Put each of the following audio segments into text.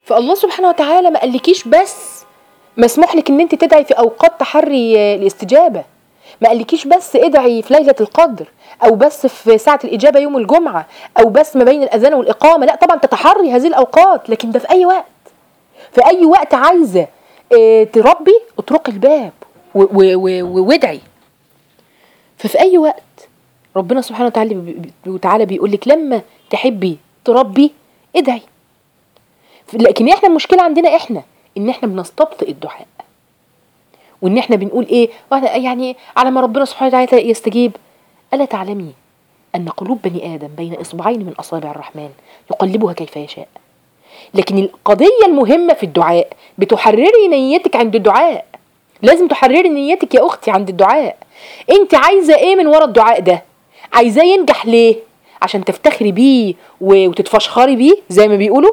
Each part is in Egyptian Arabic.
فالله سبحانه وتعالى ما قالكيش بس مسموح لك ان انت تدعي في اوقات تحري آه، الاستجابه ما قالكيش بس ادعي في ليله القدر او بس في ساعه الاجابه يوم الجمعه او بس ما بين الاذان والاقامه لا طبعا تتحري هذه الاوقات لكن ده في اي وقت في اي وقت عايزه آه، تربي اطرقي الباب و- و- و- وادعي ففي اي وقت ربنا سبحانه وتعالى بي- وتعالى بيقول لك لما تحبي تربي ادعي لكن احنا المشكله عندنا احنا ان احنا بنستبطئ الدعاء وان احنا بنقول ايه واحنا يعني على ما ربنا سبحانه وتعالى يستجيب الا تعلمي ان قلوب بني ادم بين اصبعين من اصابع الرحمن يقلبها كيف يشاء لكن القضيه المهمه في الدعاء بتحرري نيتك عند الدعاء لازم تحرري نيتك يا اختي عند الدعاء انت عايزه ايه من ورا الدعاء ده عايزاه ينجح ليه عشان تفتخري بيه و- وتتفشخري بيه زي ما بيقولوا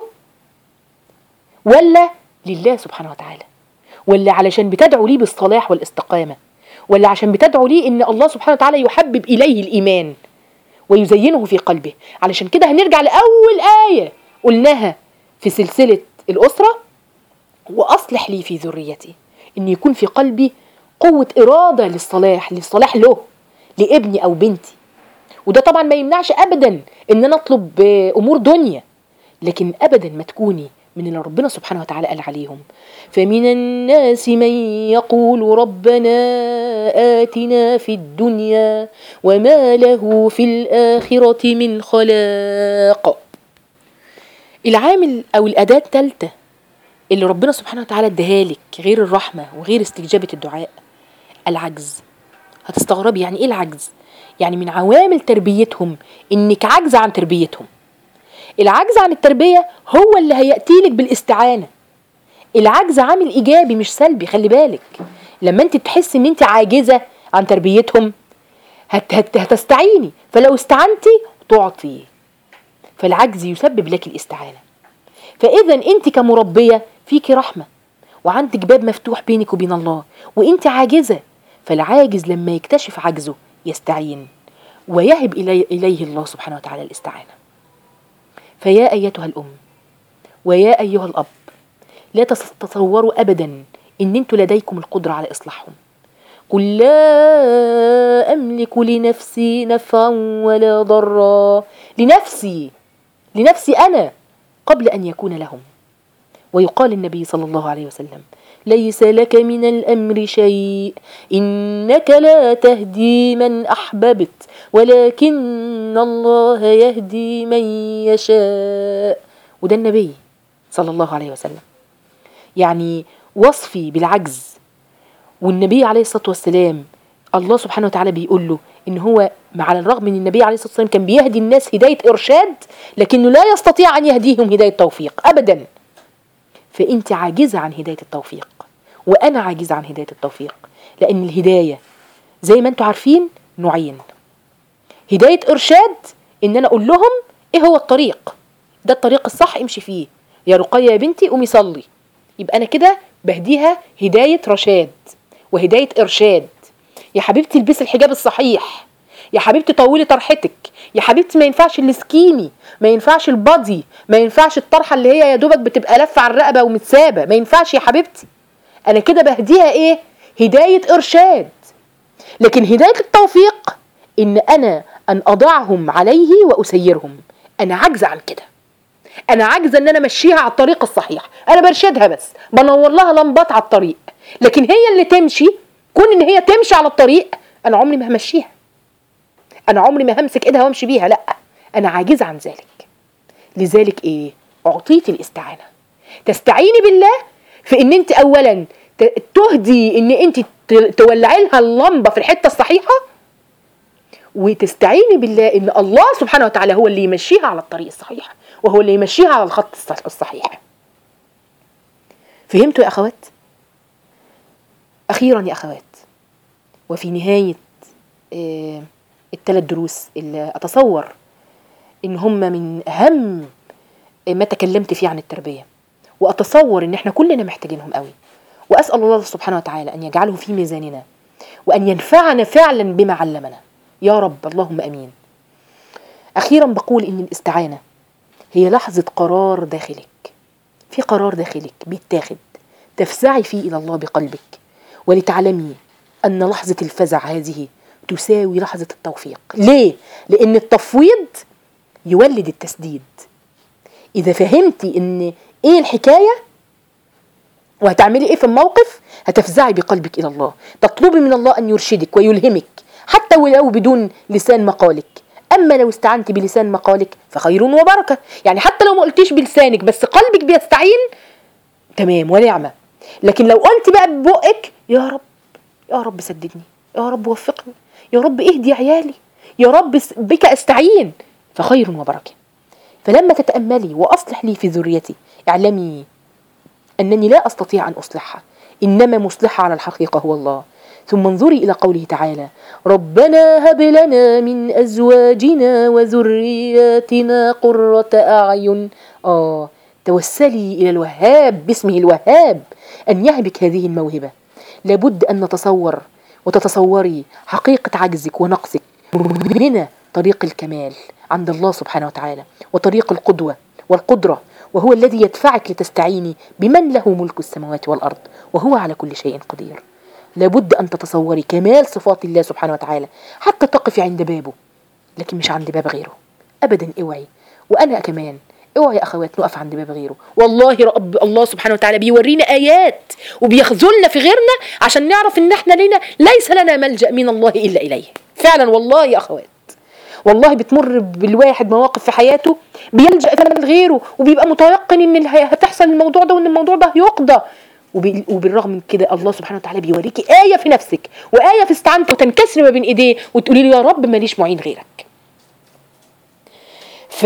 ولا لله سبحانه وتعالى ولا علشان بتدعو ليه بالصلاح والاستقامة ولا عشان بتدعو ليه ان الله سبحانه وتعالى يحبب اليه الايمان ويزينه في قلبه علشان كده هنرجع لاول آية قلناها في سلسلة الأسرة وأصلح لي في ذريتي ان يكون في قلبي قوة إرادة للصلاح للصلاح له لابني أو بنتي وده طبعا ما يمنعش أبدا ان أنا أطلب آه، أمور دنيا لكن ابدا ما تكوني من اللي ربنا سبحانه وتعالى قال عليهم فمن الناس من يقول ربنا آتنا في الدنيا وما له في الآخرة من خلاق العامل أو الأداة الثالثة اللي ربنا سبحانه وتعالى اداها لك غير الرحمة وغير استجابة الدعاء العجز هتستغربي يعني ايه العجز يعني من عوامل تربيتهم انك عاجزة عن تربيتهم العجز عن التربية هو اللي هيأتيلك بالاستعانة العجز عامل إيجابي مش سلبي خلي بالك لما انت تحسي ان انت عاجزة عن تربيتهم هت هت هتستعيني فلو استعنتي تعطي فالعجز يسبب لك الاستعانة فإذا انت كمربية فيكي رحمة وعندك باب مفتوح بينك وبين الله وانت عاجزة فالعاجز لما يكتشف عجزه يستعين ويهب إلي إليه الله سبحانه وتعالى الاستعانة فيا أيتها الأم ويا أيها الأب لا تتصوروا أبدا إن أنتوا لديكم القدرة على إصلاحهم قل لا أملك لنفسي نفعا ولا ضرا لنفسي لنفسي أنا قبل أن يكون لهم ويقال النبي صلى الله عليه وسلم ليس لك من الأمر شيء إنك لا تهدي من أحببت ولكن الله يهدي من يشاء وده النبي صلى الله عليه وسلم يعني وصفي بالعجز والنبي عليه الصلاة والسلام الله سبحانه وتعالى بيقول له إن هو على الرغم من النبي عليه الصلاة والسلام كان بيهدي الناس هداية إرشاد لكنه لا يستطيع أن يهديهم هداية توفيق أبدا فأنت عاجزة عن هداية التوفيق وأنا عاجزة عن هداية التوفيق لأن الهداية زي ما أنتم عارفين نوعين هداية إرشاد إن أنا أقول لهم إيه هو الطريق ده الطريق الصح امشي فيه يا رقية يا بنتي قومي صلي يبقى أنا كده بهديها هداية رشاد وهداية إرشاد يا حبيبتي البسي الحجاب الصحيح يا حبيبتي طولي طرحتك يا حبيبتي ما ينفعش السكيني ما ينفعش البادي ما ينفعش الطرحه اللي هي يا دوبك بتبقى لفه على الرقبه ومتسابه ما ينفعش يا حبيبتي انا كده بهديها ايه هدايه ارشاد لكن هدايه التوفيق ان انا ان اضعهم عليه واسيرهم انا عاجزه عن كده انا عاجزه ان انا امشيها على الطريق الصحيح انا برشدها بس بنور لها لمبات على الطريق لكن هي اللي تمشي كون ان هي تمشي على الطريق انا عمري ما همشيها انا عمري ما همسك ايدها وامشي بيها لا انا عاجزه عن ذلك لذلك ايه اعطيت الاستعانه تستعيني بالله في ان انت اولا ت- تهدي ان انت ت- تولعي لها اللمبه في الحته الصحيحه وتستعيني بالله ان الله سبحانه وتعالى هو اللي يمشيها على الطريق الصحيح وهو اللي يمشيها على الخط الصح- الصحيح فهمتوا يا اخوات اخيرا يا اخوات وفي نهايه آه الثلاث دروس اللي اتصور ان هم من اهم ما تكلمت فيه عن التربيه واتصور ان احنا كلنا محتاجينهم قوي واسال الله سبحانه وتعالى ان يجعله في ميزاننا وان ينفعنا فعلا بما علمنا يا رب اللهم امين اخيرا بقول ان الاستعانه هي لحظه قرار داخلك في قرار داخلك بيتاخد تفزعي فيه إلى الله بقلبك ولتعلمي أن لحظة الفزع هذه تساوي لحظة التوفيق ليه؟ لأن التفويض يولد التسديد إذا فهمتي إن إيه الحكاية وهتعملي إيه في الموقف هتفزعي بقلبك إلى الله تطلبي من الله أن يرشدك ويلهمك حتى ولو بدون لسان مقالك أما لو استعنت بلسان مقالك فخير وبركة يعني حتى لو ما قلتيش بلسانك بس قلبك بيستعين تمام ونعمة لكن لو قلت بقى ببقك يا رب يا رب سددني يا رب وفقني يا رب اهدي عيالي يا رب بك استعين فخير وبركه فلما تتاملي واصلح لي في ذريتي اعلمي انني لا استطيع ان اصلحها انما مصلحها على الحقيقه هو الله ثم انظري الى قوله تعالى ربنا هب لنا من ازواجنا وذرياتنا قره اعين اه توسلي الى الوهاب باسمه الوهاب ان يهبك هذه الموهبه لابد ان نتصور وتتصوري حقيقة عجزك ونقصك هنا طريق الكمال عند الله سبحانه وتعالى وطريق القدوة والقدرة وهو الذي يدفعك لتستعيني بمن له ملك السماوات والأرض وهو على كل شيء قدير لابد أن تتصوري كمال صفات الله سبحانه وتعالى حتى تقفي عند بابه لكن مش عند باب غيره أبدا اوعي وأنا كمان اوعي يا اخوات نقف عند باب غيره والله رب الله سبحانه وتعالى بيورينا ايات وبيخذلنا في غيرنا عشان نعرف ان احنا لنا ليس لنا ملجا من الله الا اليه فعلا والله يا اخوات والله بتمر بالواحد مواقف في حياته بيلجا فعلا لغيره وبيبقى متيقن ان هتحصل الموضوع ده وان الموضوع ده هيقضى وبالرغم من كده الله سبحانه وتعالى بيوريكي آية في نفسك وآية في استعنته وتنكسر ما بين إيديه وتقولي له يا رب ماليش معين غيرك. ف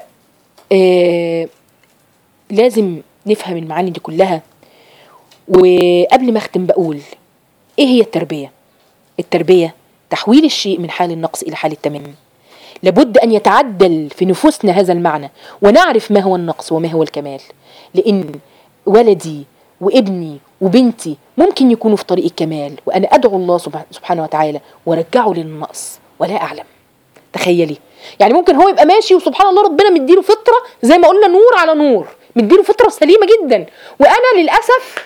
آه لازم نفهم المعاني دي كلها وقبل ما اختم بقول ايه هي التربيه التربيه تحويل الشيء من حال النقص الى حال التمام لابد ان يتعدل في نفوسنا هذا المعنى ونعرف ما هو النقص وما هو الكمال لان ولدي وابني وبنتي ممكن يكونوا في طريق الكمال وانا ادعو الله سبحانه وتعالى وارجعه للنقص ولا اعلم تخيلي يعني ممكن هو يبقى ماشي وسبحان الله ربنا مديله فطره زي ما قلنا نور على نور مديله فطره سليمه جدا وانا للاسف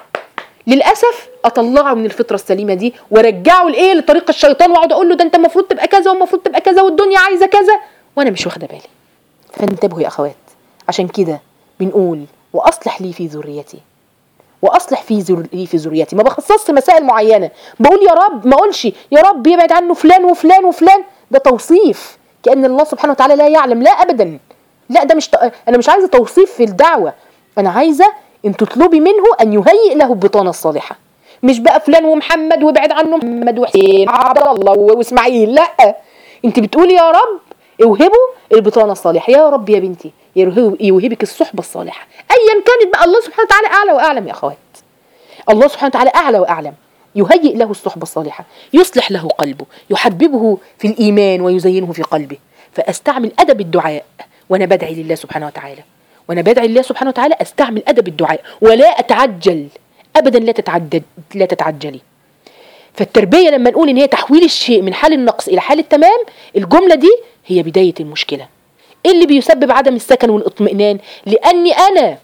للاسف اطلعه من الفطره السليمه دي وارجعه لايه لطريق الشيطان واقعد اقول له ده انت المفروض تبقى كذا والمفروض تبقى كذا والدنيا عايزه كذا وانا مش واخده بالي فانتبهوا يا اخوات عشان كده بنقول واصلح لي في ذريتي واصلح في ذريتي في ذريتي ما بخصصش مسائل معينه بقول يا رب ما اقولش يا رب يبعد عنه فلان وفلان وفلان ده توصيف كأن الله سبحانه وتعالى لا يعلم لا أبدا لا ده مش ط... أنا مش عايزة توصيف في الدعوة أنا عايزة أن تطلبي منه أن يهيئ له البطانة الصالحة مش بقى فلان ومحمد وابعد عنه محمد وحسين عبد الله واسماعيل لا انت بتقولي يا رب اوهبوا البطانه الصالحه يا رب يا بنتي يوهبك الصحبه الصالحه ايا كانت بقى الله سبحانه وتعالى اعلى واعلم يا اخوات الله سبحانه وتعالى اعلى واعلم يهيئ له الصحبة الصالحة يصلح له قلبه يحببه في الإيمان ويزينه في قلبه فأستعمل أدب الدعاء وأنا بدعي لله سبحانه وتعالى وأنا بدعي لله سبحانه وتعالى أستعمل أدب الدعاء ولا أتعجل أبدا لا تتعجل لا تتعجلي فالتربية لما نقول إن هي تحويل الشيء من حال النقص إلى حال التمام الجملة دي هي بداية المشكلة إيه اللي بيسبب عدم السكن والاطمئنان لأني أنا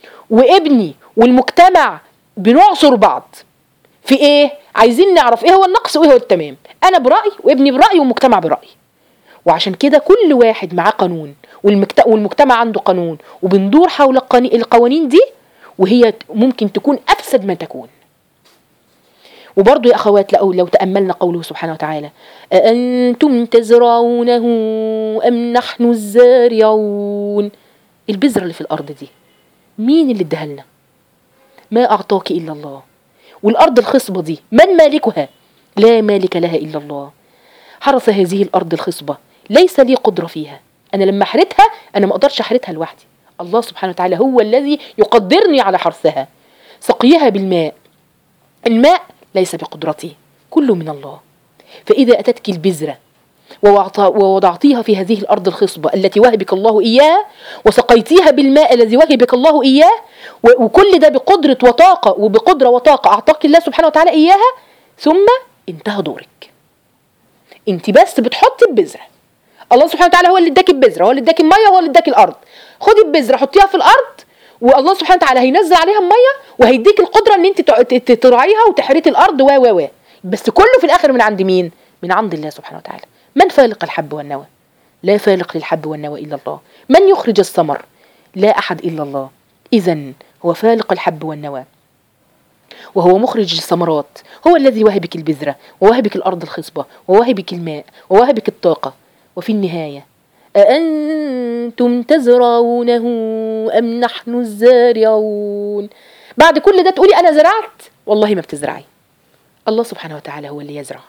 وابني والمجتمع بنعصر بعض في ايه عايزين نعرف ايه هو النقص وايه هو التمام انا برايي وابني برايي والمجتمع برايي وعشان كده كل واحد معاه قانون والمجتمع عنده قانون وبندور حول القوانين دي وهي ممكن تكون افسد ما تكون وبرضه يا اخوات لو لو تاملنا قوله سبحانه وتعالى أأنتم تزرعونه ام نحن الزارعون البذره اللي في الارض دي مين اللي اداها لنا ما اعطاك الا الله والأرض الخصبة دي من مالكها لا مالك لها إلا الله حرس هذه الأرض الخصبة ليس لي قدرة فيها أنا لما حرتها أنا ما أقدرش أحرتها لوحدي الله سبحانه وتعالى هو الذي يقدرني على حرثها سقيها بالماء الماء ليس بقدرتي كله من الله فإذا أتتك البذرة ووضعتيها في هذه الأرض الخصبة التي وهبك الله إياها وسقيتيها بالماء الذي وهبك الله إياه وكل ده بقدرة وطاقة وبقدرة وطاقة أعطاك الله سبحانه وتعالى إياها ثم انتهى دورك انت بس بتحطي البذرة الله سبحانه وتعالى هو اللي اداك البذرة هو اللي اداك المية هو اللي اداك الأرض خدي البذرة حطيها في الأرض والله سبحانه وتعالى هينزل عليها الميه وهيديك القدره ان انت تع- ت- ت- تراعيها وتحريث الارض و و و بس كله في الاخر من عند مين من عند الله سبحانه وتعالى من فالق الحب والنوى لا فالق للحب والنوى الا الله من يخرج الثمر لا احد الا الله اذا هو فالق الحب والنوى وهو مخرج الثمرات هو الذي وهبك البذرة ووهبك الأرض الخصبة ووهبك الماء ووهبك الطاقة وفي النهاية أأنتم تزرعونه أم نحن الزارعون بعد كل ده تقولي أنا زرعت والله ما بتزرعي الله سبحانه وتعالى هو اللي يزرع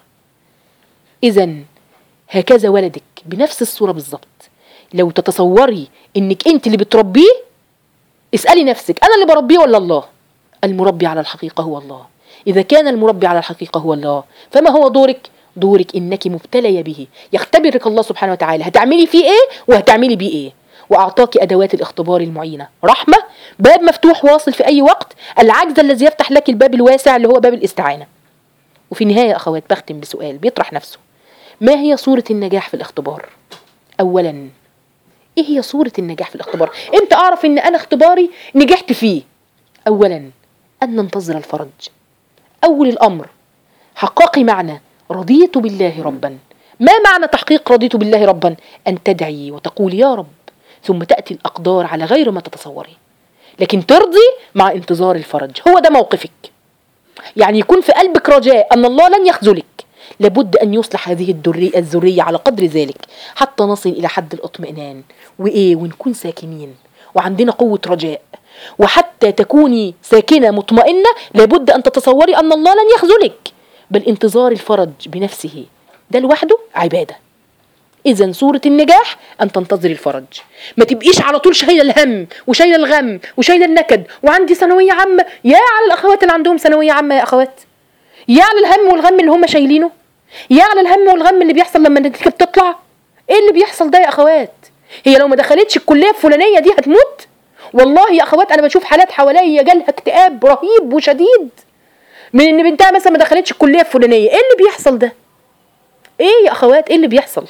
إذا هكذا ولدك بنفس الصورة بالظبط لو تتصوري إنك أنت اللي بتربيه اسألي نفسك أنا اللي بربيه ولا الله المربي على الحقيقة هو الله إذا كان المربي على الحقيقة هو الله فما هو دورك دورك إنك مبتلية به يختبرك الله سبحانه وتعالى هتعملي فيه إيه وهتعملي بيه إيه وأعطاك أدوات الاختبار المعينة رحمة باب مفتوح واصل في أي وقت العجز الذي يفتح لك الباب الواسع اللي هو باب الاستعانة وفي النهاية يا أخوات بختم بسؤال بيطرح نفسه ما هي صورة النجاح في الاختبار أولا إيه هي صورة النجاح في الاختبار إمتى أعرف إن أنا اختباري نجحت فيه أولا أن ننتظر الفرج أول الأمر حققي معنى رضيت بالله ربا ما معنى تحقيق رضيت بالله ربا أن تدعي وتقول يا رب ثم تأتي الأقدار على غير ما تتصوري لكن ترضي مع انتظار الفرج هو ده موقفك يعني يكون في قلبك رجاء أن الله لن يخذلك لابد أن يصلح هذه الدري- الذرية على قدر ذلك حتى نصل إلى حد الاطمئنان وإيه ونكون ساكنين وعندنا قوة رجاء وحتى تكوني ساكنة مطمئنة لابد أن تتصوري أن الله لن يخذلك بل انتظار الفرج بنفسه ده لوحده عبادة إذا صورة النجاح أن تنتظري الفرج ما تبقيش على طول شايلة الهم وشايلة الغم وشايلة النكد وعندي ثانوية عامة يا على الأخوات اللي عندهم ثانوية عامة يا أخوات يا على الهم والغم اللي هم شايلينه يا على الهم والغم اللي بيحصل لما النتيجة بتطلع ايه اللي بيحصل ده يا اخوات هي لو ما دخلتش الكلية الفلانية دي هتموت والله يا اخوات انا بشوف حالات حواليا جالها اكتئاب رهيب وشديد من ان بنتها مثلا ما دخلتش الكلية الفلانية ايه اللي بيحصل ده ايه يا اخوات ايه اللي بيحصل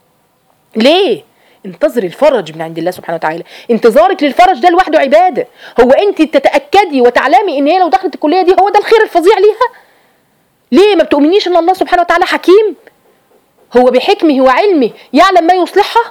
ليه انتظري الفرج من عند الله سبحانه وتعالى انتظارك للفرج ده لوحده عبادة هو انت تتأكدي وتعلمي ان هي لو دخلت الكلية دي هو ده الخير الفظيع ليها ليه ما بتؤمنيش ان الله سبحانه وتعالى حكيم هو بحكمه وعلمه يعلم ما يصلحها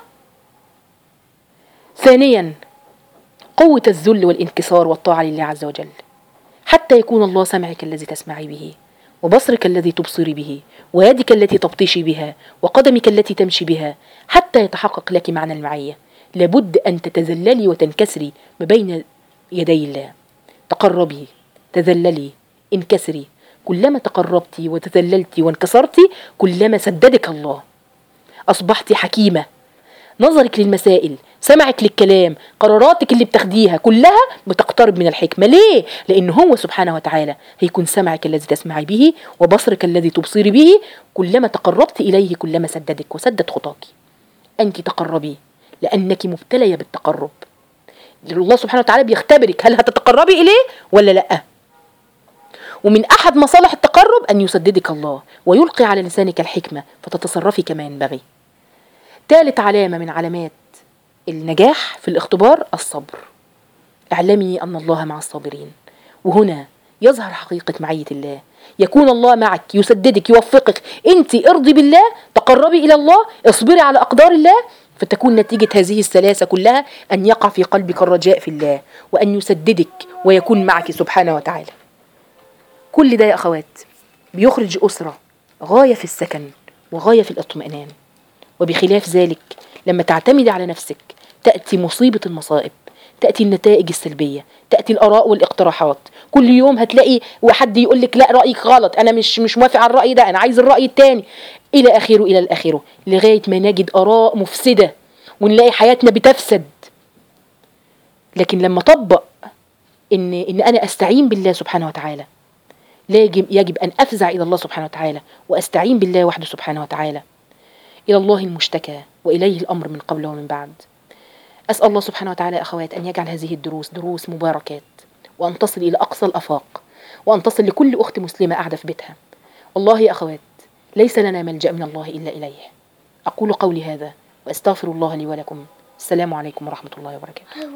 ثانيا قوة الذل والانكسار والطاعة لله عز وجل حتى يكون الله سمعك الذي تسمعي به وبصرك الذي تبصري به ويدك التي تبطشي بها وقدمك التي تمشي بها حتى يتحقق لك معنى المعية لابد أن تتذللي وتنكسري ما بين يدي الله تقربي تذللي انكسري كلما تقربتي وتذللتي وانكسرتي كلما سددك الله أصبحت حكيمة نظرك للمسائل سمعك للكلام قراراتك اللي بتاخديها كلها بتقترب من الحكمة ليه؟ لأن هو سبحانه وتعالى هيكون سمعك الذي تسمعي به وبصرك الذي تبصري به كلما تقربت إليه كلما سددك وسدد خطاك أنت تقربي لأنك مبتلية بالتقرب الله سبحانه وتعالى بيختبرك هل هتتقربي إليه ولا لأ ومن أحد مصالح التقرب أن يسددك الله ويلقي على لسانك الحكمة فتتصرفي كما ينبغي ثالث علامة من علامات النجاح في الاختبار الصبر اعلمي أن الله مع الصابرين وهنا يظهر حقيقة معية الله يكون الله معك يسددك يوفقك انت ارضي بالله تقربي إلى الله اصبري على أقدار الله فتكون نتيجة هذه الثلاثة كلها أن يقع في قلبك الرجاء في الله وأن يسددك ويكون معك سبحانه وتعالى كل ده يا أخوات بيخرج أسرة غاية في السكن وغاية في الاطمئنان وبخلاف ذلك لما تعتمد على نفسك تأتي مصيبة المصائب تأتي النتائج السلبية تأتي الآراء والاقتراحات كل يوم هتلاقي وحد يقول لك لا رأيك غلط أنا مش مش موافق على الرأي ده أنا عايز الرأي التاني إلى آخره إلى الآخره لغاية ما نجد آراء مفسدة ونلاقي حياتنا بتفسد لكن لما طبق إن إن أنا أستعين بالله سبحانه وتعالى لا يجب, يجب أن أفزع إلى الله سبحانه وتعالى وأستعين بالله وحده سبحانه وتعالى إلى الله المشتكى وإليه الأمر من قبل ومن بعد أسأل الله سبحانه وتعالى أخوات أن يجعل هذه الدروس دروس مباركات وأن تصل إلى أقصى الأفاق وأن تصل لكل أخت مسلمة قاعدة في بيتها والله يا أخوات ليس لنا ملجأ من الله إلا إليه أقول قولي هذا وأستغفر الله لي ولكم السلام عليكم ورحمة الله وبركاته